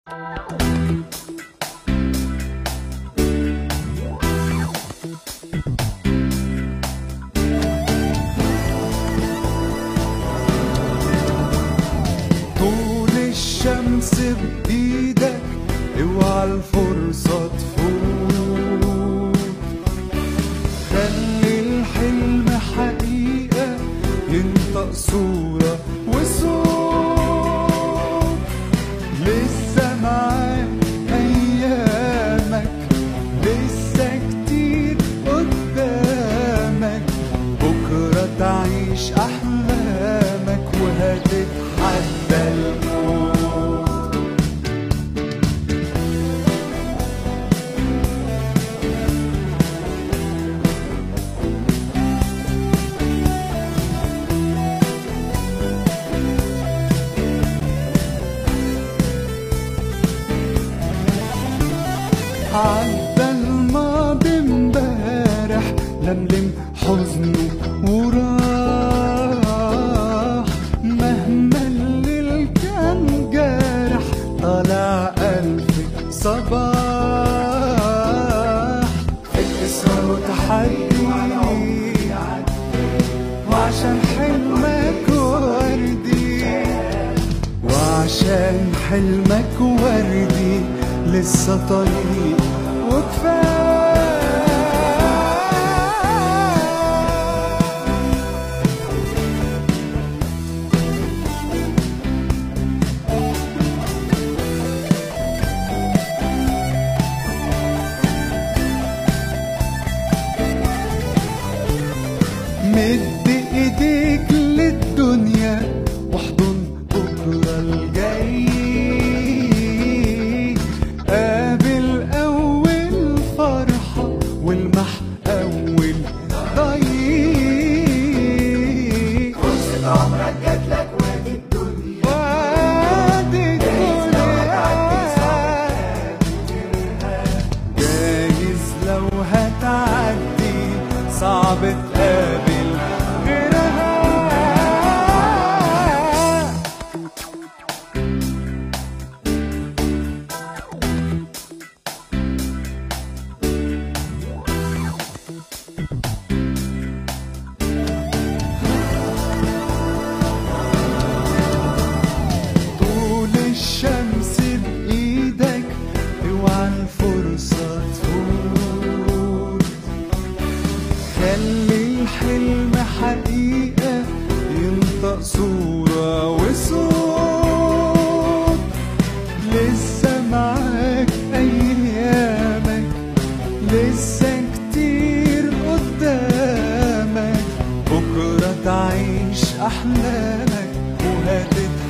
طول الشمس بإيدك اوعى الفرصة تفوت خلي الحلم حقيقة ينطق صورة وصوت لسه معاك أيامك لسه كتير قدامك بكرة تعيش أحلامك وهتتحدى الموت عدى الماضي امبارح لملم حزنه وراح مهما الليل كان جارح طلع ألف صباح اكسر وتحدي وعشان حلمك وردي وعشان حلمك وردي لسه طريق وكفايه مد ايديك للدنيا واحضن بكرة الجاي قابل اول فرحة والمح اول ضيق فرصة عمرك جاتلك وادي الدنيا وادي الدنيا جايز لو هتعدي صعب تقابل غيرها طول الشمس بإيدك اوعى الفرصة تفوت خلي الحلم حقيقة ينطق صورة وصوت لسه معاك أيامك لسه كتير قدامك بكرة تعيش أحلامك وهتتحقق